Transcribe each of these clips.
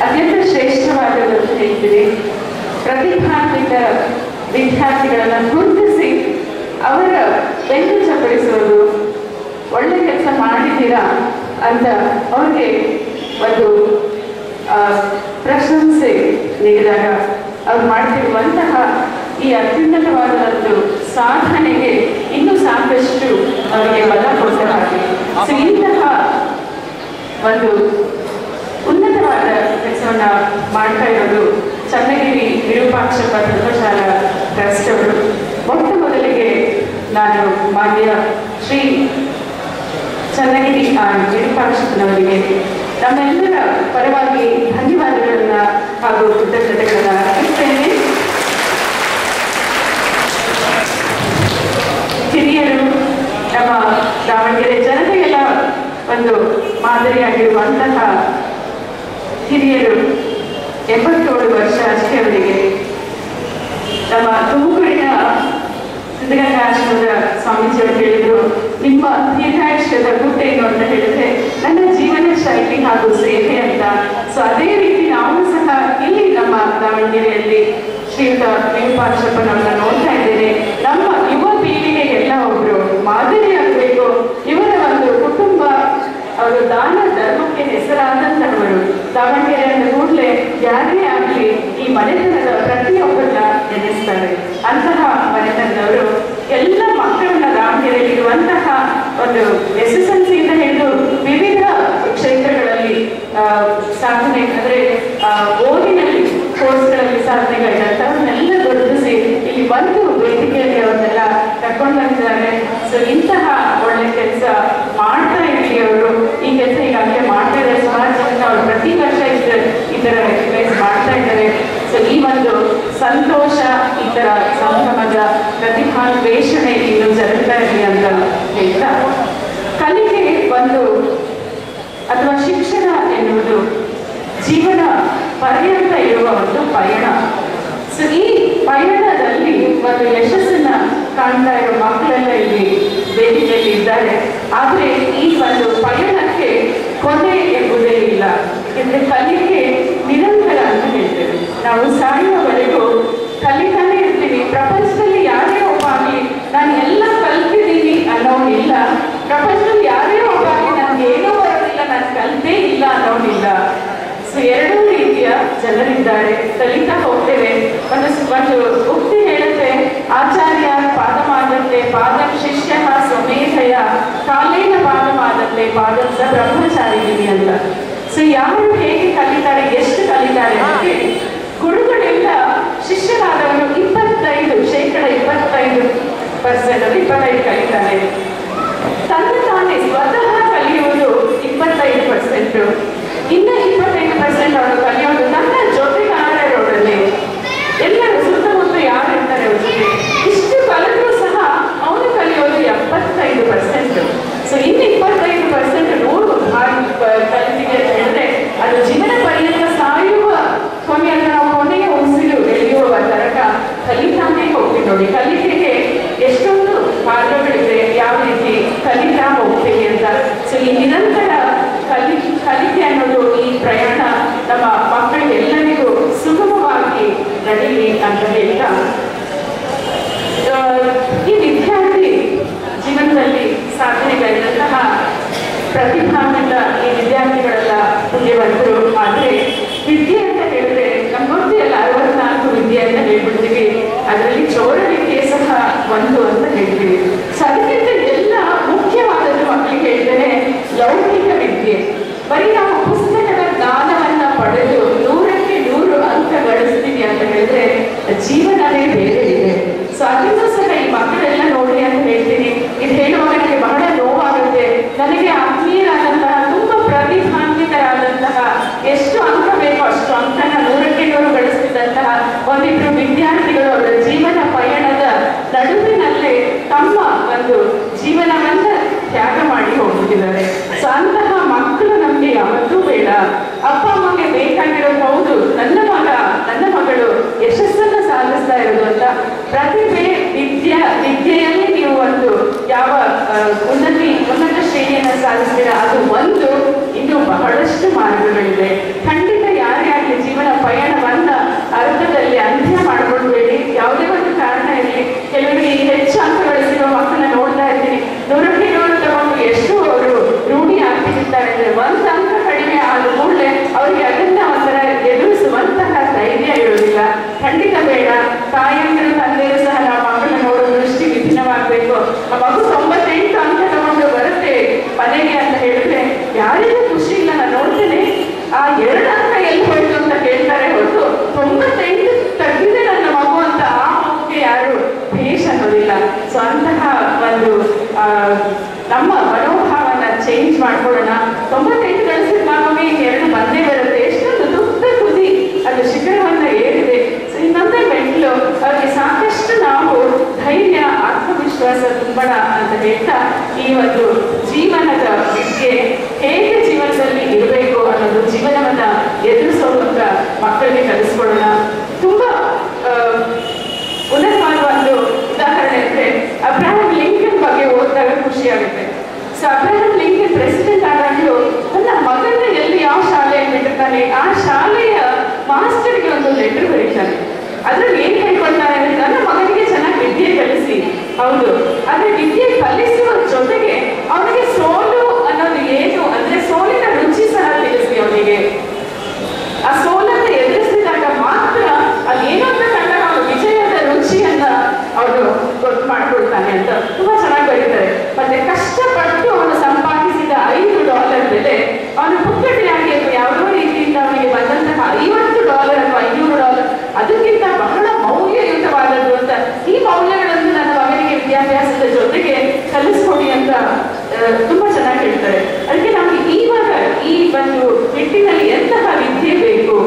ಅತ್ಯಂತ ಶ್ರೇಷ್ಠವಾದದ್ದು ಅಂತ ಹೇಳ್ತೀರಿ ಪ್ರತಿಭಾನ್ವಿತ ವಿದ್ಯಾರ್ಥಿಗಳನ್ನ ಗುರುತಿಸಿ ಅವರ ಬೆನ್ನು ಚಪ್ಪಡಿಸೋದು ಒಳ್ಳೆ ಕೆಲಸ ಮಾಡಿದ್ದೀರಾ ಅಂತ ಅವ್ರಿಗೆ ಒಂದು ಆ, ಪ್ರಶಂಸೆ ನೀಡಿದಾಗ ಅವ್ರು ಮಾಡ್ತಿರುವಂತಹ ಈ ಅತ್ಯುನ್ನತವಾದ ಒಂದು ಸಾಧನೆಗೆ ಇನ್ನೂ ಸಾಕಷ್ಟು ಅವರಿಗೆ ಬಲ ಕೊಟ್ಟ ಹಾಗೆ ಸೊ ಇಂತಹ ಒಂದು ಉನ್ನತವಾದ ಕೆಲಸವನ್ನ ಮಾಡ್ತಾ ಇರೋದು ಚನ್ನಗಿರಿ ವಿರೂಪಾಕ್ಷಪ್ಪ ಧರ್ಮಶಾಲಾ ಟ್ರಸ್ಟ್ ಅವರು ಮೊಟ್ಟ ಮೊದಲಿಗೆ ನಾನು ಮಾನ್ಯ ಶ್ರೀ ಚನ್ನಗಿರಿ ಆ ವಿರೂಪಾಕ್ಷಪ್ಪನವರಿಗೆ ನಮ್ಮೆಲ್ಲರ ಪರವಾಗಿ ಧನ್ಯವಾದಗಳನ್ನ ಹಾಗೂ ಕೃತಜ್ಞತೆಗಳನ್ನ ಅರ್ಪಿಸ್ತೇನೆ ಹಿರಿಯರು ನಮ್ಮ ದಾವಣಗೆರೆ ಜನತೆಗೆಲ್ಲ ಒಂದು ಮಾದರಿಯಾಗಿರುವಂತಹ ಹಿರಿಯರು ಎಂಬತ್ತೇಳು ವರ್ಷ ಅಷ್ಟೇ ಅವರಿಗೆ ನಮ್ಮ ತುಮಕೂರಿನ ಸಿದ್ಧಗಂಗಾ ಆಶ್ರಮದ ಸ್ವಾಮೀಜಿಯವರು ಹೇಳಿದ್ರು ನಿಮ್ಮ ದೀರ್ಘಾಯುಷ್ಯದ ಗುಟ್ಟು ಏನು ಅಂತ ಹೇಳಿದ್ರೆ ನನ್ನ ಜೀವನ ಶೈಲಿ ಹಾಗೂ ಸೇವೆ ಅಂತ ಸೊ ಅದೇ ರೀತಿ ನಾವು ಸಹ ಇಲ್ಲಿ ನಮ್ಮ ದಾವಣಗೆರೆಯಲ್ಲಿ ಶ್ರೀಯುತ ವಿರೂಪಾಕ್ಷಪ್ಪನವ್ರನ್ನ ನೋಡ್ತಾ ಇದ್ದೇನೆ ನಮ್ಮ ಯುವ ಪೀಳಿಗೆಗೆಲ್ಲ ಒಬ್ರು ಮಾದರಿಯಾಗಬೇಕು ಇವರ ಒಂದು ಕುಟುಂಬ ಅವರು ದಾನ ಧರ್ಮಕ್ಕೆ ಹೆಸರಾದಂತಹವರು ದಾವಣಗೆರೆ ಅಂದ ಕೂಡಲೇ ಯಾರೇ ಆಗಲಿ ಈ ಮನೆತನದ ಪ್ರತಿಯೊಬ್ಬರನ್ನ ನೆನೆಸ್ತಾರೆ ಅಂತಹ ಮನೆತನದವರು ಎಲ್ಲ ಮಕ್ಕಳನ್ನ ದಾವಣಗೆರೆಯಲ್ಲಿ ಇರುವಂತಹ ಒಂದು ಎಸ್ ಎಸ್ ಎಲ್ ಸಿಯಿಂದ ಹಿಡಿದು ವಿವಿಧ ಕ್ಷೇತ್ರಗಳಲ್ಲಿ ಆ, ಸಾಧನೆ ಅಂದ್ರೆ ಆ, ಓದಿನಲ್ಲಿ ಕೋರ್ಸ್ಗಳಲ್ಲಿ ಸಾಧನೆಗಳಿದಂಥವನ್ನೆಲ್ಲ ಗುರುತಿಸಿ ಇಲ್ಲಿ ಒಂದು ವೇದಿಕೆಯಲ್ಲಿ ಅವ್ರನ್ನೆಲ್ಲ ಕರ್ಕೊಂಡು ಬಂದಿದ್ದಾರೆ ಸೊ ಇಂತಹ ಒಳ್ಳೆ ಕೆಲಸ ಮಾಡ್ತಾ ಇರಲಿ ಅವರು ಈ ಕೆಲಸ ಈಗಾಗಲೇ ಮಾಡ್ತಾ ಇದ್ದಾರೆ ಸುಮಾರು ಜನ ಅವರು ಪ್ರತಿ ವರ್ಷ ಇದ್ರ ಈ ಥರ ರೆಕಗ್ನೈಸ್ ಮಾಡ್ತಾ ಇದ್ದಾರೆ ಸೊ ಈ ಒಂದು ಸಂತೋಷ ಈ ಥರ ಸಂಭ್ರಮದ ಪ್ರತಿಭಾನ್ವೇಷಣೆ ಇನ್ನು ಜರುಗ್ತಾ ಇರಲಿ ಅಂತ ಹೇಳ್ತಾ ಕಲಿಕೆ ಒಂದು ಅಥವಾ ಶಿಕ್ಷಣ ಎನ್ನುವುದು ಜೀವನ ಪರ್ಯಂತ ಇರುವ ಒಂದು ಪಯಣ ಸೊ ಈ ಪಯಣದಲ್ಲಿ ಒಂದು ಯಶಸ್ಸನ್ನ ಕಾಣ್ತಾ ಇರೋ ಮಕ್ಕಳೆಲ್ಲ ಇಲ್ಲಿ ವೇದಿಕೆಯಲ್ಲಿ ಇದ್ದಾರೆ ಆದ್ರೆ ಈ ಒಂದು ಪಯಣಕ್ಕೆ ಕೊನೆ ಎಂಬುದೇ ಇಲ್ಲ ಯಾಕಂದ್ರೆ ಕಲಿಕೆ ನಿರಂತರ ಅಂತ ಹೇಳ್ತೇವೆ ನಾವು ಸಾಯುವವರೆಗೂ ಕಲಿತಾನೆ ಇರ್ತೀವಿ ಪ್ರಪಂಚದಲ್ಲಿ ಯಾರೇ ಒಬ್ಬ ಆಗಲಿ ನಾನು ಎಲ್ಲ ಕಲ್ತಿದ್ದೀನಿ ಅನ್ನೋನಿಲ್ಲ ಪ್ರಪಂಚದಲ್ಲಿ ಯಾರೇ ಒಬ್ಬ ಆಗಲಿ ನನ್ಗೆ ಏನೂ ಬರೋದಿಲ್ಲ ನಾನು ಕಲ್ತೇ ಇಲ್ಲ ಅನ್ನೋನಿಲ್ಲ ಸೊ ಎರಡೂ ರೀತಿಯ ಜನರಿದ್ದಾರೆ ಕಲಿತಾ ಹೋಗ್ತೇವೆ ಒಂದು ಒಂದು ಉಕ್ತಿ ಹೇಳುತ್ತೆ ಆಚಾರ್ಯ ಪಾದಮಾದಂತೆ ಪಾದಂ ಶಿಷ್ಯ ಸ್ವಮೇಧಯ ಕಾಲೇನ ಪಾದಮಾದಂತೆ ಪಾದಂ ಸ ಬ್ರಹ್ಮಚಾರಿಗಿರಿ ಅಂತ ಸೊ ಯಾರು ಹೇಗೆ ಕಲಿತಾರೆ ಎಷ್ಟು ಕಲಿತಾರೆ ಅಂತ ಹೇಳಿ ಗುರುಗಳಿಂದ ಶಿಷ್ಯನಾದವನು ಇಪ್ಪತ್ತೈದು ಶೇಕಡ ಇಪ್ಪತ್ತೈದು ಪರ್ಸೆಂಟ್ ಅಂದ್ರೆ ಇಪ್ಪತ್ತೈದು ಕಲಿತಾನೆ ತನ್ನ ತಾನೇ ಸ್ವತಃ ಕಲಿಯುವುದು ಇಪ್ಪತ್ತೈದು ಪರ್ಸೆಂಟ್ ಇನ್ನ ಇಪ್ಪತ್ತೈದು ಪರ್ಸೆಂಟ್ ಅವನು ಕಲಿಯೋದು ತನ್ನ ಜೊತೆಗಾರರೊಡನೆ ಎಲ್ಲರೂ ಸುತ್ತಮುತ್ತ ಯಾರು ಇರ್ತಾರೆ ಅವ್ರ ಜೊತೆ ಇಷ್ಟು ಕಲಿತರೂ ಸಹ ಅವನು ಕಲಿಯೋದು ಎಪ್ಪತ್ತೈದು ಪರ್ಸೆಂಟ್ ಸೊ ಇನ್ನು ಇಪ್ಪತ್ತೈದು ಪರ್ಸೆಂಟ್ ನೂರು ಭಾಗ ಕಲಿತಿಗೆ ಅಂತ ಹೇಳಿದ್ರೆ ಅದು ಜೀವನ ಪರ್ಯಂತ ಸಾಯುವ ಕೊನೆ ಅಂದ್ರೆ ನಾವು ಕೊನೆಯ ಉಸಿರು ಎಳೆಯುವ ತನಕ ಕಲಿತಾನೇ ಹೋಗ್ತೀವಿ ನೋಡಿ ಕಲಿಕೆಗೆ ಎಷ್ಟೊಂದು ಮಾರ್ಗಗಳಿವೆ ಯಾವ ರೀತಿ ಕಲಿತಾ ಹೋಗ್ತೀವಿ ಅಂತ ಸೊ ಈ ನಿರಂತರ ಕಲಿ ಕಲಿಕೆ ಅನ್ನೋದು ಈ ಪ್ರಯಾಣ ನಮ್ಮ ಮಕ್ಕಳಿಗೆಲ್ಲರಿಗೂ ಸುಗಮವಾಗಿ ನಡೀಲಿ ಅಂತ ಹೇಳ್ತಾ ಆ, ಈ ವಿದ್ಯಾರ್ಥಿ ಜೀವನದಲ್ಲಿ ಸಾಧನೆಗಳಿದಂತಹ ಪ್ರತಿಭಾನ್ವಿತ ಈ ವಿದ್ಯಾರ್ಥಿಗಳೆಲ್ಲ ಪುಣ್ಯವಂತರು ಆದರೆ ವಿದ್ಯೆ ಅಂತ ಹೇಳಿದ್ರೆ ನಮ್ಗೆ ಗೊತ್ತಿಲ್ಲ ಅರವತ್ನಾಲ್ಕು ವಿದ್ಯೆ ಅಂತ ಹೇಳ್ಬಿಡ್ತೀವಿ ಅದರಲ್ಲಿ ಚೌರ ವಿದ್ಯೆ ಸಹ ಒಂದು ಅಂತ ಹೇಳ್ತೀವಿ ಸೊ ಅದಕ್ಕಿಂತ ಎಲ್ಲ ಮುಖ್ಯವಾದದ್ದು ಮಕ್ಕಳಿಗೆ ಹೇಳ್ತೇನೆ ಲೌಕಿಕ ವಿದ್ಯೆ ಬರೀ ನಾವು ಪುಸ್ತಕದ ಜ್ಞಾನವನ್ನ ಪಡೆದು ನೂರಕ್ಕೆ ನೂರು ಅಂಕ ಗಳಿಸ್ತೀವಿ ಅಂತ ಹೇಳಿದ್ರೆ ಜೀವನವೇ ಬೇರೆ ಇದೆ ಸೊ ಅದನ್ನು ಸಹ ಈ ಮಕ್ಕಳೆಲ್ಲ ನೋಡಿ ಅಂತ ಹೇಳ್ತೀನಿ ಇದು ಹೇಳುವಾಗ ನನಗೆ ಬಹಳ ನೋವಾಗುತ್ತೆ ನನಗೆ ಆತ್ಮೀಯರಾದಂತಹ ತುಂಬಾ ಪ್ರತಿಭಾನ್ವಿತರಾದಂತಹ ಎಷ್ಟು ಅಂಕ ಬೇಕೋ ಅಷ್ಟು ಅಂಕನ ನೂರಕ್ಕೆ ನೂರು ಗಳಿಸ್ತಿದ್ದಂತಹ ಒಂದಿಬ್ರು ವಿದ್ಯಾರ್ಥಿಗಳು ಅವರ ಜೀವನ ಪಯಣದ ನಡುವಿನಲ್ಲೇ ತಮ್ಮ ಒಂದು ಜೀವನವನ್ನ ತ್ಯಾಗ ಮಾಡಿ ಹೋಗ್ಬಿಟ್ಟಿದ್ದಾರೆ ಸೊ ಅಂತಹ ಮಕ್ಕಳು ನಮ್ಗೆ ಯಾವತ್ತೂ ಬೇಡ ಅಪ್ಪ ಅಮ್ಮಗೆ ಬೇಕಾಗಿರೋದು ಹೌದು ನನ್ನ ಮಗ ನನ್ನ ಮಗಳು ಯಶಸ್ಸನ್ನ ಸಾಧಿಸ್ತಾ ಇರೋದು ಅಂತ ಪ್ರತಿಭೆ ವಿದ್ಯೆ ವಿದ್ಯೆಯಲ್ಲಿ ನೀವು ಒಂದು ಯಾವ ಆ, ಉನ್ನತಿ ಉನ್ನತ ಶ್ರೇಣಿಯನ್ನ ಸಾಧಿಸ್ತೀರಾ ಅದು ಒಂದು ಇನ್ನು ಬಹಳಷ್ಟು ಮಾರ್ಗಗಳಿದೆ ಖಂಡಿತ ಯಾರೇ ತೊಂಬತ್ತೆಂಟು ಗಳಿಸಿದ ನಾವೊಮ್ಮೆ ಎರಡು ಬಂದೇ ಬರುತ್ತೆ ಎಷ್ಟೊಂದು ದುಃಖ ತುದಿ ಅದು ಶಿಖರವನ್ನ ಏರಿದೆ ಸೊ ಇನ್ನೊಂದೇ ಮೆಟ್ಲು ಅವ್ರಿಗೆ ಸಾಕಷ್ಟು ನಾವು ಧೈರ್ಯ ಆತ್ಮವಿಶ್ವಾಸ ತುಂಬಣ ಅಂತ ಹೇಳ್ತಾ ಈ ಒಂದು ಜೀವನದ ವಿದ್ಯೆ ಹೇಗೆ ಜೀವನದಲ್ಲಿ ಇರಬೇಕು ಅನ್ನೋದು ಜೀವನವನ್ನ ಎದುರಿಸೋ ಮೂಲಕ ಮಕ್ಕಳಿಗೆ ಕಲಿಸ್ಕೊಡೋಣ ತುಂಬಾ ಆ, ಉನ್ನತವಾದ ಒಂದು ಉದಾಹರಣೆ ಅಂದ್ರೆ ಅಬ್ರಾಹಂ ಲಿಂಕನ್ ಬಗ್ಗೆ ಓದಿದಾಗ ಖುಷಿ ಆಗುತ್ತೆ ಸೊ ಅಬ್ರಾಹಂ ಲಿಂಕನ್ ಪ್ರೆಸಿಡೆಂಟ್ ಆದಾಗಲೂ ತನ್ನ ಮಗನ ಎಲ್ಲಿ ಯಾವ ಶಾಲೆಯಲ್ಲಿ ಬಿಟ್ಟಿರ್ತಾನೆ ಆ ಶಾಲೆಯ ಮಾಸ್ಟರ್ಗೆ ಒಂದು ಲೆಟರ್ ಬರೀತಾನೆ ಅದ್ರಲ್ಲಿ ಏನ್ ಹೇಳ್ಕೊಳ್ತಾನೆ ಅಂದ್ರೆ ನನ್ನ ಮಗನಿಗೆ ಚೆನ್ನಾಗಿ ವಿದ್ಯೆ ಕಲಿಸಿ ಹೌದು ಆದ್ರೆ ವಿದ್ಯೆ ಕಲಿಸುವ ಜೊತೆಗೆ ಅವನಿಗೆ ಸೋಲು ಅನ್ನೋದು ಏನು ಅಂದ್ರೆ ಸೋಲಿನ ರುಚಿ ಸಹ ತಿಳಿಸಿ ಅವನಿಗೆ ಆ ಸೋಲನ್ನು ಎದುರಿಸಿದಾಗ ಮಾತ್ರ ಅದೇನು ಅಂತ ಕಂಡಾಗ ಅವನು ವಿಜಯದ ರುಚಿಯನ್ನ ಅವನು ಗೊತ್ತು ಮಾಡ್ಕೊಳ್ತಾನೆ ಅಂತ ತುಂಬಾ ಚೆನ್ನಾಗಿ ಬರೀತಾರೆ ಮತ್ತೆ ಕಷ್ಟಪಟ್ಟು ಅವನು ಸಂಪಾದಿಸಿದ ಐದು ಡಾಲರ್ ಬೆಲೆ ಅವನು ಪುಕ್ಕಟೆಯಾಗಿ ಅಥವಾ ಯಾವುದೋ ರೀತಿಯಿಂದ ಅವನಿಗೆ ಬಂದಂತಹ ಐವತ್ತು ಡಾಲರ್ ಅಥವಾ ಐನೂರು ಡಾಲರ್ ಅದಕ್ಕಿಂತ ಬಹಳ ಮೌಲ್ಯಯುತವಾದದ್ದು ಅಂತ ಈ ಮೌಲ್ಯಗಳನ್ನು ನನ್ನ ಮಗನಿಗೆ ವಿದ್ಯಾಭ್ಯಾಸದ ಜೊತೆಗೆ ಕಲಿಸ್ಕೊಡಿ ಅಂತ ಆ, ತುಂಬಾ ಚೆನ್ನಾಗಿ ಹೇಳ್ತಾರೆ ಅದಕ್ಕೆ ನಮಗೆ ಇವಾಗ ಈ ಒಂದು ನಿಟ್ಟಿನಲ್ಲಿ ಎಂತಹ ವಿದ್ಯೆ ಬೇಕು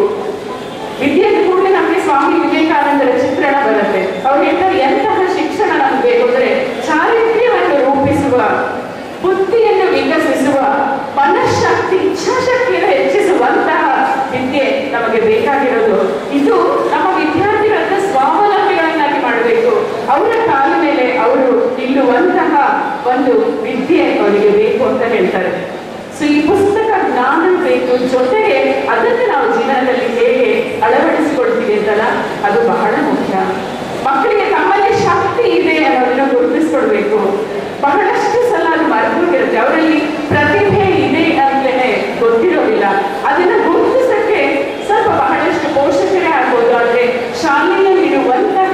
ವಿದ್ಯೆ ಕೂಡಲೇ ನಮಗೆ ಸ್ವಾಮಿ ವಿವೇಕಾನಂದರ ಚಿತ್ರಣ ಬರುತ್ತೆ ಅವ್ರು ಹೇಳ್ತಾರೆ ಎಂತಹ ಶಿಕ್ಷಣ ನಮ್ಗೆ ಬೇಕು ಅಂದ್ರೆ ಚಾರಿತ್ರ್ಯವನ್ನು ರೂಪಿಸುವ ಬುದ್ಧಿಯನ್ನು ವಿಕಸಿಸುವ ಮನಃಶಕ್ತಿ ಇಚ್ಛಾಶಕ್ತಿಯನ್ನು ಹೆಚ್ಚಿಸುವಂತಹ ವಿದ್ಯೆ ನಮಗೆ ಬೇಕಾಗಿರೋದು ಇದು ನಮ್ಮ ವಿದ್ಯಾರ್ಥಿಗಳನ್ನ ಸ್ವಾವಲಂಬಿಗಳನ್ನಾಗಿ ಮಾಡಬೇಕು ಅವರ ಕಾಲ ಮೇಲೆ ಅವರು ನಿಲ್ಲುವಂತಹ ಒಂದು ವಿದ್ಯೆ ಅವರಿಗೆ ಬೇಕು ಅಂತ ಹೇಳ್ತಾರೆ ಸೊ ಈ ಪುಸ್ತಕ ಜ್ಞಾನ ಬೇಕು ಜೊತೆಗೆ ಅದನ್ನು ನಾವು ಜೀವನದಲ್ಲಿ ಹೇಗೆ ಅಳವಡಿಸಿಕೊಳ್ತೀವಿ ಅಂತಲ್ಲ ಅದು ಬಹಳ ಮುಖ್ಯ ಮಕ್ಕಳಿಗೆ ತಮ್ಮಲ್ಲಿ ಶಕ್ತಿ ಇದೆ ಅನ್ನೋದನ್ನ ಗುರುತಿಸ್ಕೊಡ್ಬೇಕು ಬಹಳಷ್ಟು ಸಲ ಅದು ಮರೆತೋಗಿರುತ್ತೆ ಅವರಲ್ಲಿ ಪ್ರತಿಭೆ ಇದೆ ಅಂತಲೇ ಗೊತ್ತಿರೋದಿಲ್ಲ ಅದನ್ನ ಗುರುತಿಸಕ್ಕೆ ಸ್ವಲ್ಪ ಬಹಳಷ್ಟು ಪೋಷಕರೇ ಆಗ್ಬೋದು ಆದ್ರೆ ಶಾಲೆಯಲ್ಲಿರುವಂತಹ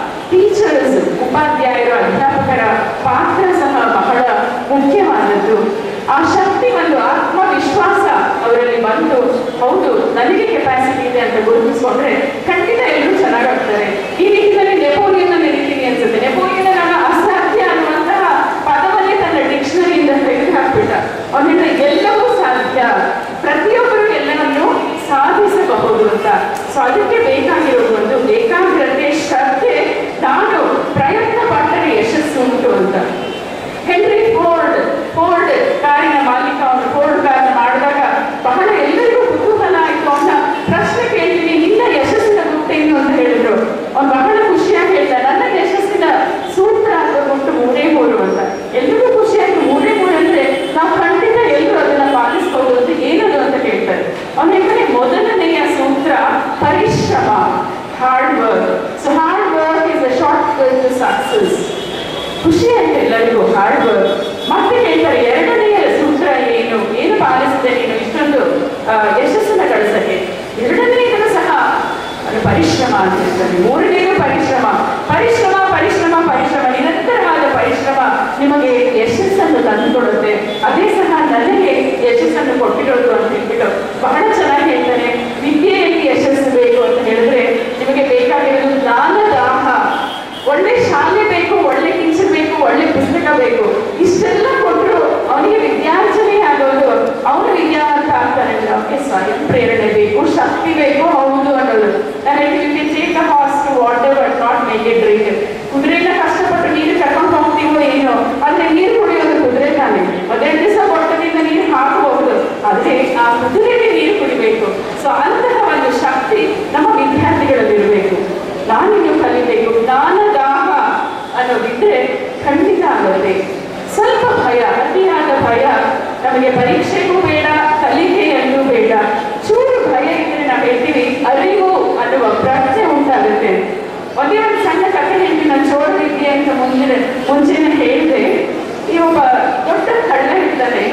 ಟೀಚರ್ಸ್ ಉಪಾಧ್ಯಾಯರು ಅಧ್ಯಾಪಕರ ಪಾತ್ರ ಸಹ ಬಹಳ ಮುಖ್ಯವಾದದ್ದು ಆ ಶಕ್ತಿ ಒಂದು ಆತ್ಮವಿಶ್ವಾಸ ಅವರಲ್ಲಿ ಬಂದು ಹೌದು ನನಗೆ ಕೆಪಾಸಿಟಿ ಇದೆ ಅಂತ ಗುರುತಿಸ್ಕೊಂಡ್ರೆ ಖಂಡಿತ ಎಲ್ಲರೂ ಚೆನ್ನಾಗಾಗ್ತಾರೆ ಈ ನಿಟ್ಟಿನಲ್ಲಿ ನೆಪೋಲಿಯನ್ ನೆನೀತೀನಿ ಅನ್ಸುತ್ತೆ ನೆಪೋಲಿಯನ್ ನನ್ನ ಅಸಾಧ್ಯ ಅನ್ನುವಂತಹ ಪದವನ್ನೇ ತನ್ನ ಡಿಕ್ಷನರಿಯಿಂದ ತೆಗೆದು ಹಾಕ್ಬಿಟ್ಟ ಅವನಿಂದ ಎಲ್ಲವೂ ಸಾಧ್ಯ ಪ್ರತಿಯೊಬ್ಬರು ಎಲ್ಲವನ್ನು ಸಾಧಿಸಬಹುದು ಅಂತ ಸೊ ಅದಕ್ಕೆ ಬೇಕಾಗಿರೋದು ಒಂದು ಏಕಾಗ್ರತೆ ಶ್ರದ್ಧೆ ನಾನು ಪ್ರಯತ್ನ ಪಟ್ಟರೆ ಯಶಸ್ಸು ಉಂಟು ಅಂತ ಹೆನ್ರಿ ಫೋರ್ಡ್ ಫೋರ್ಡ್ ಕಾರಿನ ಮಾಲೀಕ ಅವನು ಫೋರ್ಡ್ ಕಾರ್ ಮಾಡಿದಾಗ ಬಹಳ ಎಲ್ಲರಿಗೂ ಕುತೂಹಲ ಆಯ್ತು ಅವನ ಪ್ರಶ್ನೆ ಕೇಳ್ತೀನಿ ನಿನ್ನ ಯಶಸ್ಸಿನ ಗುಟ್ಟೇನು ಅಂತ ಹೇಳಿದ್ರು ಅವ್ನು ಬಹಳ ಖುಷಿಯಾಗಿ ಹೇಳ್ದ ನನ್ನ ಯಶಸ್ಸಿನ ಸೂತ್ರ ಅಥವಾ ಗುಟ್ಟು ಮೂರೇ ಮೂರು ಅಂತ ಎಲ್ರಿಗೂ ಖುಷಿಯಾಗಿ ಮೂರೇ ಮೂರು ಅಂದ್ರೆ ನಾವು ಖಂಡಿತ ಎಲ್ಲರೂ ಅದನ್ನ ಪಾಲಿಸ್ಬೋದು ಅಂತ ಏನದು ಅಂತ ಕೇಳ್ತಾರೆ ಅವ್ನು ಹೇಳ್ತಾನೆ ಮೊದಲನೆಯ ಸೂತ್ರ ಪರಿಶ್ರಮ hard work so hard work is a shortcut to success ಖುಷಿ ಆಯ್ತು ಎಲ್ಲರಿಗೂ ಹಾರ್ಡ್ ವರ್ಕ್ ಮತ್ತೆ ಹೇಳ್ತಾರೆ ಎರಡನೆಯ ಸೂತ್ರ ಏನು ಏನು ಪಾಲಿಸಿದೆ ನೀನು ಇಷ್ಟೊಂದು ಆ, ಯಶಸ್ಸನ್ನ ಗಳಿಸಕ್ಕೆ ಎರಡನೆಯದನ್ನು ಸಹ ಅದು ಪರಿಶ್ರಮ ಅಂತ ಹೇಳ್ತಾರೆ ಮೂರನೇದು ಪರಿಶ್ರಮ ಪರಿಶ್ರಮ ಪರಿಶ್ರಮ ಪರಿಶ್ರಮ ನಿರಂತರವಾದ ಪರಿಶ್ರಮ ನಿಮಗೆ ಯಶಸ್ಸನ್ನು ತಂದುಕೊಡುತ್ತೆ ಅದೇ ಸಹ ನನಗೆ ಯಶಸ್ಸನ್ನು ಕೊಟ್ಟಿರೋದು ಅಂತ ಹೇಳ್ಬಿಟ್ಟು ಬಹಳ ಚೆನ್ನಾಗಿ ಹೇಳ್ತಾನೆ ವಿದ್ಯೆಯಲ್ಲಿ ಯಶಸ್ಸು ಬೇಕು ಅಂತ ಹೇಳಿದ್ರೆ ನಿಮಗೆ ಬೇಕಾಗಿರೋದು ಜ್ಞಾನದಾಹ ಒಳ್ಳೆ ಶಾಲೆ ಬೇಕು ಒಳ್ಳೆ ಟೀಚರ್ ಬೇಕು ಒಳ್ಳೆ ಪುಸ್ತಕ ಬೇಕು ಇಷ್ಟೆಲ್ಲ ಕೊಟ್ಟರು ಅವನಿಗೆ ವಿದ್ಯಾರ್ಜನೆ ಆಗೋದು ಅವನು ವಿದ್ಯಾವಂತ ಆಗ್ತಾನೆ ಅಂದ್ರೆ ಅವನಿಗೆ ಸ್ವಯಂ ಪ್ರೇರಣೆ ಬೇಕು ಶಕ್ತಿ ಬೇಕು ಹೌದು ಅನ್ನೋದು ನಾನು ಹೇಳ್ತೀನಿ take a horse to water but not make it drink ಕುದುರೆನ ಕಷ್ಟಪಟ್ಟು ನೀರು ಕರ್ಕೊಂಡು ಹೋಗ್ತೀವೋ ಏನೋ ಆದ್ರೆ ನೀರು ಕುಡಿಯೋದು ಕುದುರೆ ತಾನೆ ಒಂದೆರಡು ದಿವಸ ಕೊಟ್ಟದಿಂದ ನೀರು ಹಾಕಬಹುದು ಆದ್ರೆ ಆ ಕುದುರೆಗೆ ನೀರು ಕುಡಿಬೇಕು ಸೊ ಅಂತಹ ಒಂದು ಶಕ್ತಿ ನಮ್ಮ ವಿದ್ಯಾರ್ಥಿಗಳಲ್ಲಿ ಇರಬೇಕು ನಾನಿನ್ನು ಕಲಿಬೇಕು ಜ್ಞಾನದಾಹ ಅನ್ನೋದಿದ್ರೆ ಖಂಡಿತ ಆಗುತ್ತೆ ಸ್ವಲ್ಪ ಭಯ ಅತಿಯಾದ ಭಯ ನಮಗೆ ಪರೀಕ್ಷೆಗೂ ಬೇಡ ಕಲಿಕೆಯಲ್ಲೂ ಬೇಡ ಚೂರು ಭಯ ಇದ್ರೆ ನಾವು ಹೇಳ್ತೀವಿ ಅರಿವು ಅನ್ನುವ ಪ್ರಜ್ಞೆ ಉಂಟಾಗುತ್ತೆ ಒಂದೇ ಒಂದು ಸಣ್ಣ ಕಥೆ ಹೇಳ್ತೀನಿ ನಾನು ಚೋರ ವಿದ್ಯೆ ಅಂತ ಮುಂದಿನ ಮುಂಚೆನೆ ಹೇಳಿದೆ ಈ ಒಬ್ಬ ದೊಡ್ಡ ಕಳ್ಳ ಇರ್ತಾನೆ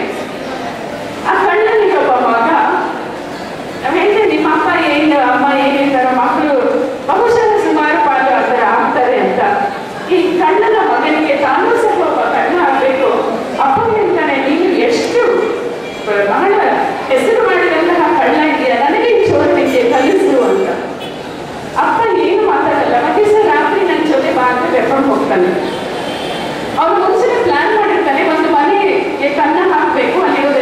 ಆ ಕಳ್ಳನಿಗೆ ಒಬ್ಬ ಮಗ ನಾವ್ ಹೇಳ್ತೇವೆ ನಿಮ್ಮ ಅಪ್ಪ ಏನು ಅಮ್ಮ ಏನ್ ಹೇಳ್ತಾರೋ ಮಕ್ಕಳು ಬಹುಶಃ ಸುಮಾರು ಪಾಠ ಆ ಥರ ಆಗ್ತಾರೆ ಅಂತ ಈ ಕಣ್ಣನ ಮಗನಿಗೆ ತಾನೂ ಸಹ ಒಬ್ಬ ಕಣ್ಣ ಆಗ್ಬೇಕು ಅಪ್ಪ ಹೇಳ್ತಾನೆ ನೀನು ಎಷ್ಟು ಬಹಳ ಹೆಸರು ಮಾಡಿದಂತಹ ಕಳ್ಳ ಇದೆಯಾ ನನಗೆ ಈ ಚೋರನಿಗೆ ಕಲಿಸು ಅಂತ ಅಪ್ಪ ಏನು ಮಾತಾಡಲ್ಲ ಮತ್ತೆ ಸಹ ರಾತ್ರಿ ನನ್ನ ಜೊತೆ ಬಾಗಿಲು ಕರ್ಕೊಂಡು ಹೋಗ್ತಾನೆ ಅವ್ನು ಮುಂಚೆನೆ ಪ್ಲಾನ್ ಮಾಡಿರ್ತಾನೆ ಒಂದು ಮನೆಗೆ ಕನ್ನ ಹಾಕ್ಬೇಕು ಅಲ್ಲಿರೋದೆಲ್ಲ ಕದಿ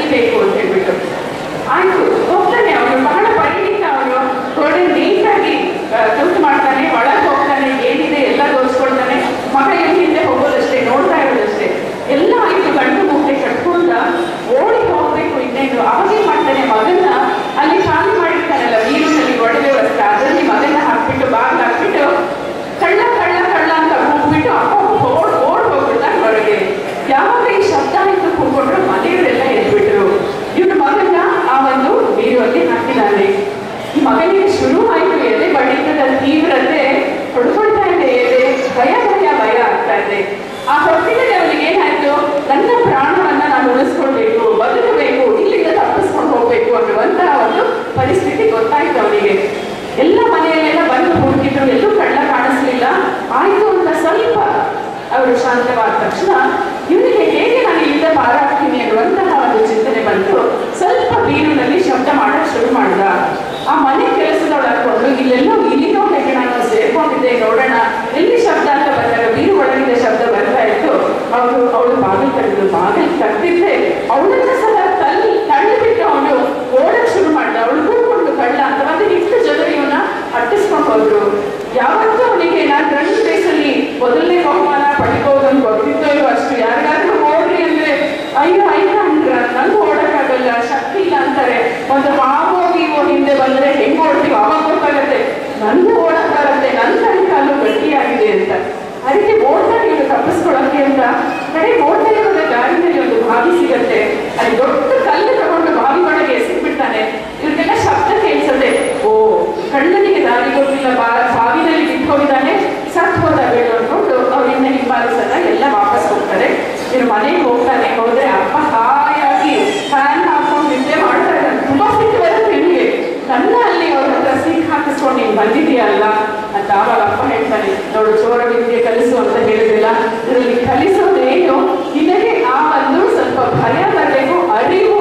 ಕಲಿಬೇಕು ಅಂತ ಹೇಳ್ಬಿಟ್ಟು ಆಯ್ತು ಹೋಗ್ತಾನೆ ಅವನು ಬಹಳ ಪರಿಣಿತ ಅವನು ಗೋಡೆ ನೀಟಾಗಿ ತೂತು ಮಾಡ್ತಾನೆ ಒಳಗೆ ಹೋಗ್ತಾನೆ ಏನಿದೆ ಎಲ್ಲ ತೋರಿಸ್ಕೊಳ್ತಾನೆ ಮಗ ಎಲ್ಲಿ ಹಿಂದೆ ಹೋಗೋದಷ್ಟೇ ನೋಡ್ತಾ ಇರೋದಷ್ಟೇ ಎಲ್ಲ ಆಯ್ತು ಗಂಡು ಮುಟ್ಟೆ ಕಟ್ಕೊಂಡ ಓಡಿ ಹೋಗ್ಬೇಕು ಇನ್ನೇನು ಅವಾಗೇ ಮಾಡ್ತಾನೆ ಮಗನ ಅಲ್ಲಿ ಖಾಲಿ ಮಾಡಿರ್ತಾನಲ್ಲ ನೀರಿನಲ್ಲಿ ಒಡವೆ ವಸ್ತ್ರ ಅದರಲ್ಲಿ ಮಗನ ಹಾಕ್ಬಿಟ್ಟು ಬಾಗಿಲು ಹಾಕ್ಬಿಟ್ಟು ಕಳ್ಳ ಕಳ್ಳ ಕಳ್ಳ ಅಂತ ಹೋಗ್ಬಿಟ್ಟು ಅಪ್ಪ ಓಡ್ ಓಡ್ ಹೋಗ್ಬಿಡ್ತಾನೆ ಹೊರಗೆ ಯಾವಾಗ ಈ ಶಬ್ದ ಆಯ್ತು ಕೂತ್ಕೊಂಡ್ರು ಮನೆಯವರೆಲ್ಲ ಎದ್ಬಿಟ್ರು ಇವ್ರ ಮಗನ ಆ ಒಂದು ನೀರಲ್ಲಿ ಹಾಕಿದ್ದಾನೆ ಈ ಮಗನಿಗೆ ಶುರು ಆಯ್ತು ಎದೆ ಬಡಿತದ ತೀವ್ರತೆ ಹೊಡ್ಕೊಳ್ತಾ ಇದೆ ಎದೆ ಭಯ ಭಯ ಭಯ ಆಗ್ತಾ ಇದೆ ಆ ಹೊತ್ತಿನಲ್ಲಿ ಅವನಿಗೆ ಏನಾಯ್ತು ನನ್ನ ಪ್ರಾಣವನ್ನ ನಾನು ಉಳಿಸ್ಕೊಳ್ಬೇಕು ಬದುಕಬೇಕು ಇಲ್ಲಿಂದ ತಪ್ಪಿಸ್ಕೊಂಡು ಹೋಗ್ಬೇಕು ಅನ್ನುವಂತಹ ಒಂದು ಪರಿಸ್ಥಿತಿ ಗೊತ್ತಾಯ್ತು ಅವನಿಗೆ ಎಲ್ಲ ಮನೆಯಲ್ಲೆಲ್ಲ ಬಂದು ಹುಡುಕಿದ್ರು ಎಲ್ಲೂ ಕಳ್ಳ ಕಾಣಿಸ್ಲಿಲ್ಲ ಆಯ್ತು ಅಂತ ಸ್ವಲ್ಪ ಅವರು ಶಾಂತವಾದ ತಕ್ಷಣ ಇವನಿಗೆ ಹೇಗೆ ನಾನು ಇಲ್ಲಿಂದ ಪಾರಾಗ್ತೀನಿ ಅನ್ನುವಂತಹ ಒಂದು ಚಿಂತನೆ ಬಂತು ಸ್ವಲ್ಪ ಬೀರಿನಲ್ಲಿ ಶಬ್ದ ಮಾಡಕ್ ಶುರು ಮಾಡ್ದ ಆ ಮನೆ ಕೆಲಸದೊಳಕೊಂಡು ಇಲ್ಲೆಲ್ಲೋ ಇಲ್ಲಿನೋ ಹೇಗೆ ನಾನು ಸೇರ್ಕೊಂಡಿದ್ದೆ ನೋಡೋಣ ಎಲ್ಲಿ ಶಬ್ದ ಅಂತ ಬಂದಾಗ ಬೀರು ಒಳಗಿಂದ ಶಬ್ದ ಬರ್ತಾ ಇತ್ತು ಅವಳು ಅವಳು ಬಾಗಿಲು ತೆಗೆದು ಬಾಗಿಲು ತೆಗ್ದಿದ್ದೆ ಅವಳನ್ನ ಸಹ ತಳ್ಳಿ ತಳ್ಳಿಬಿಟ್ಟು ಅವನು ಓಡಕ್ ಶುರು ಮಾಡ್ದ ಅವಳು ಕೂತ್ಕೊಂಡು ಕಳ್ಳ ಅಂತ ಮತ್ತೆ ಇಷ್ಟು ಜನರು ಇವನ್ನ ಅಟ್ಟಿಸ್ಕೊಂಡು ಹೋದ್ರು ಯಾವತ್ತೂ ಅವನಿಗೆ ನಾನು ರನ್ ರೇಸಲ್ಲಿ ಮೊದಲನೇ ಬಹುಮಾನ ಪಡಿಬಹುದು ಅಂತ ಗೊತ್ತಿದ್ದೋ ಇಲ್ವೋ ಅಷ್ಟು ಯಾರಿಗಾದ್ರೂ ಓಡ್ರಿ ಅಂದ್ರೆ ಅಯ್ಯೋ ಅಯ್ಯ ಅಂದ್ರ ನಂಗೆ ಓಡಕ್ಕಾಗಲ್ಲ ಶಕ್ತಿ ಇಲ್ಲ ಅಂತಾರೆ ಒಂದು ಹಾವೋ ಗೀವೋ ಹಿಂದೆ ಬಂದ್ರೆ ಹೆಂಗ್ ಓಡ್ತೀವಿ ಅವಾಗ ಗೊತ್ತಾಗತ್ತೆ ನನ್ಗೂ ಓಡಕ್ ಬರುತ್ತೆ ನನ್ನ ಕೈ ಕಾಲು ಗಟ್ಟಿಯಾಗಿದೆ ಅಂತ ಅದಕ್ಕೆ ಓಡ್ತಾ ಇವರು ತಪ್ಪಿಸ್ಕೊಳಕ್ಕೆ ಅಂತ ಕಡೆ ಓಡ್ತಾ ಇರೋದ ದಾರಿನಲ್ಲಿ ಒಂದು ಬಾವಿ ಸಿಗತ್ತೆ ಅಲ್ಲಿ ದೊಡ್ಡ ಕಲ್ಲು ತಗೊಂಡು ಬಾವಿ ಒಳಗೆ ಎಸೆದ್ಬಿಡ್ತಾನೆ ಇವ್ರಿಗೆಲ್ಲ ಶಬ್ದ ಕೇಳಿಸದೆ ಓ ಕಳ್ಳನಿಗೆ ದಾರಿ ಗೊತ್ತಿಲ್ಲ ಬಾ ಬಾವಿನಲ್ಲಿ ಬಿಟ್ಟು ಹೋಗಿದ್ದಾನೆ ಸತ್ ಹೋದ ಬೇಡ ಅನ್ಕೊಂಡು ಅವರಿಂದ ಹಿಂಬಾಲಿಸದ ಎಲ್ಲ ವಾಪಸ್ ಹೋಗ್ತಾರೆ ಇವ್ರು ಮನೆಗೆ ಹೋಗ್ತಾನೆ ಹೋದ್ರೆ ಅಪ್ಪ ಹಾಯಾಗಿ ಫ್ಯಾನ್ ಹಾಕೊಂಡು ನಿದ್ದೆ ಮಾಡ್ತಾ ಇದ್ದಾನೆ ತುಂಬಾ ಸಿಟ್ಟು ಬರುತ್ತೆ ಇವನಿಗೆ ನನ್ನ ಅಲ್ಲಿ ಅವ್ರ ಹತ್ರ ಸಿಕ್ ಹಾಕಿಸ್ಕೊಂಡು ನೀನು ಬಂದಿದೆಯಲ್ಲ ಅಂತ ಆವಾಗ ಅಪ್ಪ ಹೇಳ್ತಾನೆ ನೋಡು ಚೋರ ವಿದ್ಯೆ ಕಲಿಸು ಅಂತ ಹೇಳಿದ್ರಿಲ್ಲ ಇದರಲ್ಲಿ ಕಲಿಸೋದೇನು ನಿನಗೆ ಆ ಒಂದು ಸ್ವಲ್ಪ ಭಯ ಬರಬೇಕು ಅರಿವು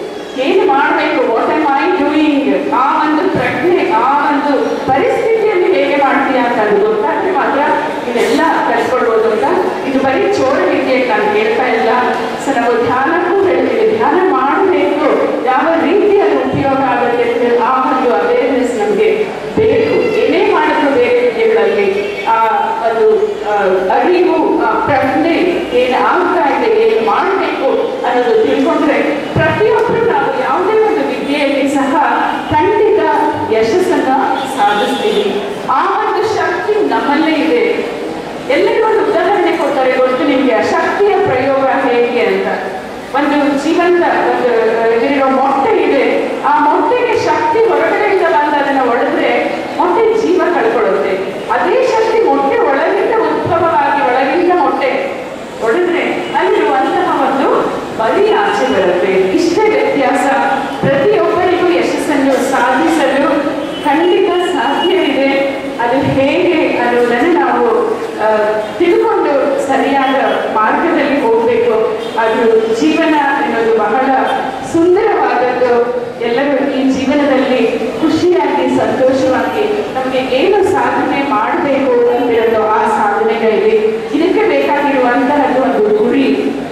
ಏನು ಮಾಡಬೇಕು ವಾಟ್ ಆಮ್ ಐ ಡೂಯಿಂಗ್ ಆ ಒಂದು ಪ್ರಜ್ಞೆ ಆ ಒಂದು ಪರಿಸ್ಥಿತಿಯಲ್ಲಿ ಹೇಗೆ ಮಾಡ್ತೀಯಾ ಅಂತ ಅದು ಗೊತ್ತಾದ್ರೆ ಮಾತ್ರ ಇದೆಲ್ಲ ಕಲ್ತ್ಕೊಳ್ಬೋದು ಅಂತ ಇದು ಬರೀ ಚೋರ ವಿದ್ಯೆ ನಾನು ಹೇಳ್ತಾ ಇಲ್ಲ ಸೊ ನಾವು ಧ್ಯಾನಕ್ಕೂ ಹೇಳ್ತೀವಿ ಧ್ಯಾನ ಮಾಡಬೇಕು ಯಾವ ರೀತಿಯಲ್ಲಿ ಉಪಯೋಗ ಆಗುತ್ತೆ ಅಂತ ಆ ಒಂದು ಅವೇರ್ನೆಸ್ ನಮಗೆ ಬೇಕು ಏನೇ ಮಾಡಿದ್ರು ಬೇರೆ ವಿದ್ಯೆಗಳಲ್ಲಿ ಆ ಅದು ಆ, ಅರಿವು ಆ ಪ್ರಜ್ಞೆ ಏನು ಆಗ್ತಾ ಇದೆ ಏನು ಮಾಡಬೇಕು ಅನ್ನೋದು ತಿಳ್ಕೊಂಡ್ರೆ ಪ್ರತಿಯೊಬ್ಬರು ನಾವು ಯಾವುದೇ ಒಂದು ವಿದ್ಯೆಯಲ್ಲಿ ಸಹ ಖಂಡಿತ ಯಶಸ್ಸನ್ನ ಸಾಧಿಸ್ತೀವಿ ಆ ಒಂದು ಶಕ್ತಿ ನಮ್ಮಲ್ಲೇ ಇದೆ ಎಲ್ಲರಿಗೂ ಒಂದು ಉದಾಹರಣೆ ಕೊಡ್ತಾರೆ ಗೊತ್ತು ನಿಮಗೆ ಆ ಶಕ್ತಿಯ ಪ್ರಯೋಗ ಹೇಗೆ ಅಂತ ಒಂದು ಜೀವಂತ ಒಂದು ಇದರಿರೋ ಮೊಟ್ಟೆ ಇದೆ ಆ ಮೊಟ್ಟೆಗೆ ಶಕ್ತಿ ಹೊರಗಡೆಯಿಂದ ಬಂದು ಅದನ್ನ ಒಡೆದ್ರೆ ಮೊಟ್ಟೆ ಜೀವ ಕಳ್ಕೊಳ್ಳುತ್ತೆ ಅದೇ ಶಕ್ತಿ ಮೊಟ್ಟೆ ಒಳಗಿಂದ ಉದ್ಭವವಾಗಿ ಒಳಗಿಂದ ಮೊಟ್ಟೆ ಹೊಡೆದ್ರೆ ಅಲ್ಲಿರುವಂತಹ ಒಂದು ಬರೀ ಆಚೆ ಬರುತ್ತೆ ಇಷ್ಟೇ ವ್ಯತ್ಯಾಸ ಪ್ರತಿಯೊಬ್ಬರಿಗೂ ಯಶಸ್ಸನ್ನು ಸಾಧಿಸಲು ಖಂಡಿತ ಸಾಧ್ಯ ಇದೆ ಅದು ಹೇಗೆ ಅನ್ನೋದನ್ನು ನಾವು ಆ, ತಿಳ್ಕೊಂಡು ಸರಿಯಾದ ಮಾರ್ಗದಲ್ಲಿ ಹೋಗಬೇಕು ಅದು ಜೀವನ ಅನ್ನೋದು ಬಹಳ ಸುಂದರವಾದದ್ದು ಎಲ್ಲರೂ ಈ ಜೀವನದಲ್ಲಿ ಖುಷಿಯಾಗಿ ಸಂತೋಷವಾಗಿ ನಮಗೆ ಏನು ಸಾಧನೆ ಮಾಡಬೇಕು ಅಂತಿರೋದು ಆ ಸಾಧನೆಗಳಲ್ಲಿ ಇದಕ್ಕೆ ಬೇಕಾಗಿರುವಂತಹದ್ದು ಒಂದು ಗುರಿ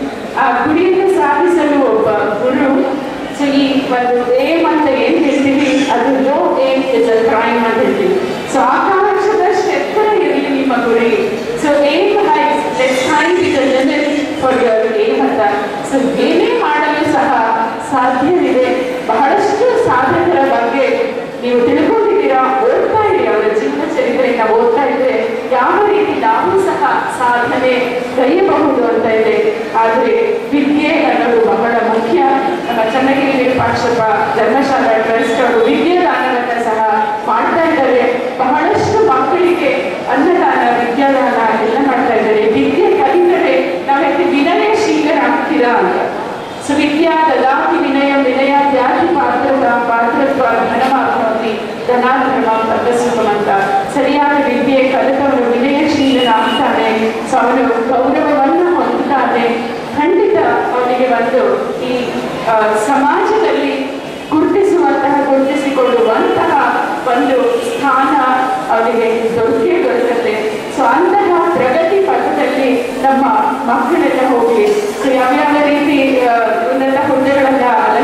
ಆ ಗುರಿಯನ್ನು ಸಾಧಿಸಲು ಒಬ್ಬ ಗುರು ಸೊ ಈ ಒಂದು ಏಮ್ ಅಂತ ಏನ್ ಹೇಳ್ತೀವಿ ಅದು low aim is a crime ಅಂತ ಹೇಳ್ತೀವಿ ಸೊ ಆಕಾಶದಷ್ಟು ಎತ್ತರ ಇರಲಿ ನಿಮ್ಮ ಗುರಿ so aim highs let's high with limit for your aim ಅಂತ ಸೊ ಏನೇ ಮಾಡಲು ಸಹ ಸಾಧ್ಯವಿದೆ ಬಹಳಷ್ಟು ಸಾಧಕರ ಬಗ್ಗೆ ನೀವು ತಿಳ್ಕೊಂಡಿದ್ದೀರಾ ಓದ್ತಾ ಇರಿ ಅವರ ಜೀವನ ಚರಿತ್ರೆಯನ್ನ ಓದ್ತಾ ಇದ್ರೆ ಯಾವ ರೀತಿ ನಾವು ಸಹ ಸಾಧನೆ ಗೈಯಬಹುದು ಅಂತ ಇದೆ ಆದರೆ ವಿದ್ಯೆ ಅನ್ನೋದು ಬಹಳ ಮುಖ್ಯ ನಮ್ಮ ಚನ್ನಗಿರಿ ವಿರೂಪಾಕ್ಷಪ್ಪ ಧರ್ಮಶಾಲಾ ಟ್ರಸ್ಟ್ ಅವರು ವಿದ್ಯಾದಾನವನ್ನ ಸಹ ಮಾಡ್ತಾ ಇದ್ದಾರೆ ಬಹಳಷ್ಟು ಮಕ್ಕಳಿಗೆ ಅನ್ನದಾನ ವಿದ್ಯಾದಾನ ಎಲ್ಲ ಮಾಡ್ತಾ ಇದ್ದಾರೆ ವಿದ್ಯೆ ಕಲಿತರೆ ನಾವಕ್ಕೆ ವಿನಯಶೀಲರಾಗ್ತೀರಾ ಅಂತ ಸೊ ವಿದ್ಯಾ ದದಾತಿ ವಿನಯ ವಿನಯ ತ್ಯಾಗಿ ಪಾತ್ರತ ಪಾತ್ರತ್ವ ಧನಮಾಗ್ನೋತಿ ಧನಾಧರ್ಮ ತಪಸ್ಸುಖಂ ಅಂತ ಸರಿಯಾದ ವಿದ್ಯೆ ಕಲಿತವನು ವಿನಯಶೀಲನಾಗ್ತಾನೆ ಸೊ ಅವನು ಗೌರವವನ್ನು ಹೊಂದುತ್ತಾನೆ ಖಂಡಿತ ಅವನಿಗೆ ಒಂದು ಈ ಆ, ಸಮಾಜದಲ್ಲಿ ಗುರುತಿಸುವಂತಹ ಗುರುತಿಸಿಕೊಳ್ಳುವಂತಹ ಒಂದು ಸ್ಥಾನ ಅವರಿಗೆ ದೊರಕೇ ದೊರಕುತ್ತೆ ಸೊ ಅಂತಹ ಪ್ರಗತಿ ಪಥದಲ್ಲಿ ನಮ್ಮ ಮಕ್ಕಳೆಲ್ಲ ಹೋಗಿ ಸೊ ಯಾವ್ಯಾವ ರೀತಿ ಆ, ಉನ್ನತ ಹುದ್ದೆಗಳನ್ನ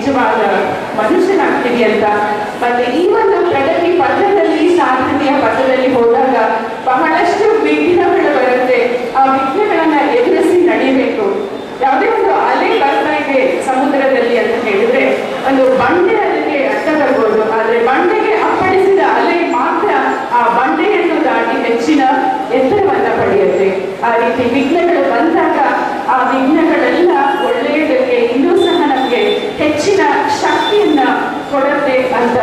ನಿಜವಾದ ಮನುಷ್ಯನಾಗ್ತೀವಿ ಅಂತ ಮತ್ತೆ ಈ ಒಂದು ಪ್ರಗತಿ ಪಥದಲ್ಲಿ ಸಾಧನೆಯ ಪಥದಲ್ಲಿ ಹೋದಾಗ ಬಹಳಷ್ಟು ವಿಘ್ನಗಳು ಬರುತ್ತೆ ಆ ವಿಘ್ನಗಳನ್ನ ಎದುರಿಸಿ ನಡಿಬೇಕು ಯಾವುದೇ ಒಂದು ಅಲೆ ಬರ್ತಾ ಇದೆ ಸಮುದ್ರದಲ್ಲಿ ಅಂತ ಹೇಳಿದ್ರೆ ಒಂದು ಬಂಡೆ ಅದಕ್ಕೆ ಅಡ್ಡ ಬರ್ಬೋದು ಆದ್ರೆ ಬಂಡೆಗೆ ಅಪ್ಪಳಿಸಿದ ಅಲೆ ಮಾತ್ರ ಆ ಬಂಡೆಯನ್ನು ದಾಟಿ ಹೆಚ್ಚಿನ ಎತ್ತರವನ್ನ ಪಡೆಯುತ್ತೆ ಆ ರೀತಿ ವಿಘ್ನಗಳು ಬಂದಾಗ ಆ ವಿಘ್ನಗಳೆಲ್ಲ ಒಳ್ಳೆಯದಕ್ಕೆ ಇನ್ನೂ ಸಹ ನಮಗೆ ಹೆಚ್ಚಿನ ಶಕ್ತಿಯನ್ನ ಕೊಡುತ್ತೆ ಅಂತ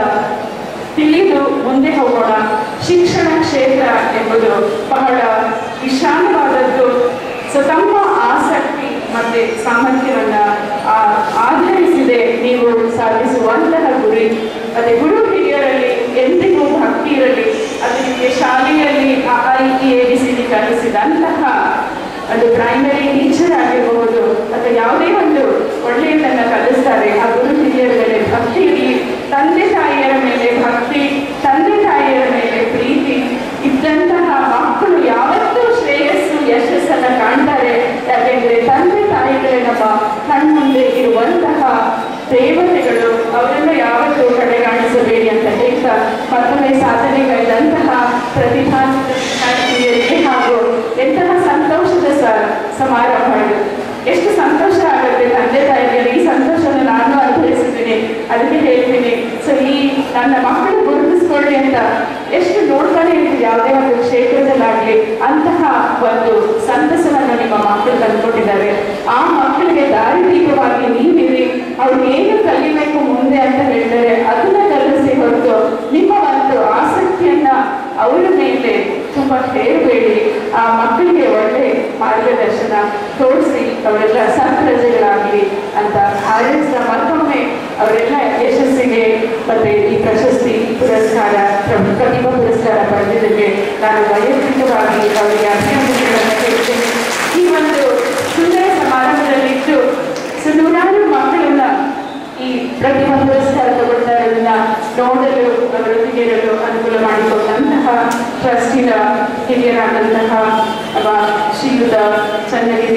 ತಿಳಿದು ಮುಂದೆ ಹೋಗೋಣ ಶಿಕ್ಷಣ ಕ್ಷೇತ್ರ ಎಂಬುದು ಬಹಳ ವಿಶಾಲವಾದದ್ದು ಸೊ ತಮ್ಮ ಆಸಕ್ತಿ ಮತ್ತೆ ಸಾಮರ್ಥ್ಯವನ್ನ ಆ- ಆಧರಿಸಿದೆ ನೀವು ಸಾಧಿಸುವಂತಹ ಗುರಿ ಮತ್ತೆ ಗುರು ಹಿರಿಯರಲ್ಲಿ ಎಂದಿಗೂ ಭಕ್ತಿ ಇರಲಿ ಅದು ನಿಮಗೆ ಶಾಲೆಯಲ್ಲಿ ಆ ಐ ಇ ಎ ಬಿ ಸಿ ಡಿ ಕಲಿಸಿದಂತಹ ಒಂದು ಪ್ರೈಮರಿ ಟೀಚರ್ ಆಗಿರಬಹುದು ಅಥವಾ ಯಾವುದೇ ಒಂದು ಒಳ್ಳೆಯದನ್ನ ಕಲಿಸ್ತಾರೆ ಆ ಗುರು ಹಿರಿಯರ ಮೇಲೆ ಭಕ್ತಿ ಇರಲಿ ತಂದೆ ತಾಯಿಯರ ಮೇಲೆ ಭಕ್ತಿ ತಂದೆ ತಾಯಿಯರ ಮೇಲೆ ಪ್ರೀತಿ ಇದ್ದಂತಹ ಮಕ್ಕಳು ಯಾವತ್ತೂ ಶ್ರೇಯಸ್ಸು ಯಶಸ್ಸನ್ನ ಕಾಣ್ತಾರೆ ಯಾಕೆಂದ್ರೆ ತಂದೆ ತಾಯಿಗಳೇ ನಮ್ಮ ಕಣ್ಮುಂದೆ ಇರುವಂತಹ ದೇವತೆಗಳು ಅವರನ್ನ ಯಾವತ್ತೂ ಕಡೆಗಾಣಿಸಬೇಡಿ ಅಂತ ಹೇಳ್ತಾ ಮತ್ತೊಮ್ಮೆ ಸಾಧನೆಗೈದಂತಹ ಪ್ರತಿಭಾನ್ವಿತ ವಿದ್ಯಾರ್ಥಿನಿಯರಿಗೆ ಹಾಗೂ ಎಂತಹ ಸಂತೋಷದ ಸ ಸಮಾರಂಭ ಇದು ಎಷ್ಟು ಸಂತೋಷ ಆಗುತ್ತೆ ತಂದೆ ತಾಯಿಗೆ ಈ ಸಂತೋಷವನ್ನು ನಾನು ಅನುಭವಿಸಿದ್ದೀನಿ ಅದಕ್ಕೆ ಹೇಳ್ತೀನಿ ಸೊ ಈ ನನ್ನ ಮಕ್ಕಳು ಗುರುತಿಸ್ಕೊಳ್ಳಿ ಅಂತ ಎಷ್ಟು ನೋಡ್ತಾನೆ ಇರ್ತೀವಿ ಯಾವುದೇ ಒಂದು ಕ್ಷೇತ್ರದಲ್ಲಾಗ್ಲಿ ಅಂತಹ ಒಂದು ಸಂತಸವನ್ನು ನಿಮ್ಮ ಮಕ್ಕಳು ತಂದುಕೊಟ್ಟಿದ್ದಾರೆ ಆ ಮಕ್ಕಳಿಗೆ ದಾರಿದೀಪವಾಗಿ ನೀವಿರಿ ಅವ್ರು ಏನು ಕಲಿಬೇಕು ಮುಂದೆ ಅಂತ ಹೇಳ್ತಾರೆ ಅದನ್ನ ಕಲಿಸಿ ಹೊರತು ನಿಮ್ಮ ಒಂದು ಆಸಕ್ತಿಯನ್ನ ಅವರ ಮೇಲೆ ತುಂಬಾ ಹೇರಬೇಡಿ ಆ ಮಕ್ಕಳಿಗೆ ಒಳ್ಳೆ ಮಾರ್ಗದರ್ಶನ ತೋರಿಸಿ ಅವರೆಲ್ಲ ಸತ್ಪ್ರಜೆಗಳಾಗಲಿ ಅಂತ ಹಾರೈಸಿದ ಮತ್ತೊಮ್ಮೆ ಅವರೆಲ್ಲ ಯಶಸ್ಸಿಗೆ ಮತ್ತೆ ಈ ಪ್ರಶಸ್ತಿ ಪುರಸ್ಕಾರ ಪ್ರ- ಪ್ರತಿಭಾ ಪುರಸ್ಕಾರ ಪಡೆದಿದ್ದಕ್ಕೆ ನಾನು ವೈಯಕ್ತಿಕವಾಗಿ ಅವರಿಗೆ ಅಭಿನಂದನೆಗಳನ್ನು ಹೇಳ್ತೇನೆ ಈ ಒಂದು ಸುಂದರ ಸಮಾರಂಭದಲ್ಲಿದ್ದು ಸೊ ನೂರಾರು ಮಕ್ಕಳನ್ನ ಈ ಪ್ರತಿಭಾ ಪುರಸ್ಕಾರ ತಗೊಳ್ತಾ ಇರೋದನ್ನ ನೋಡಲು ಅವರೊಂದಿಗೆ ಇರಲು ಅನುಕೂಲ ಮಾಡಿಕೊಟ್ಟಂತಹ ಟ್ರಸ್ಟಿನ ಹಿರಿಯರಾದಂತಹ ಅವ ಶ್ರೀಯುತ ಚನ್ನಗಿ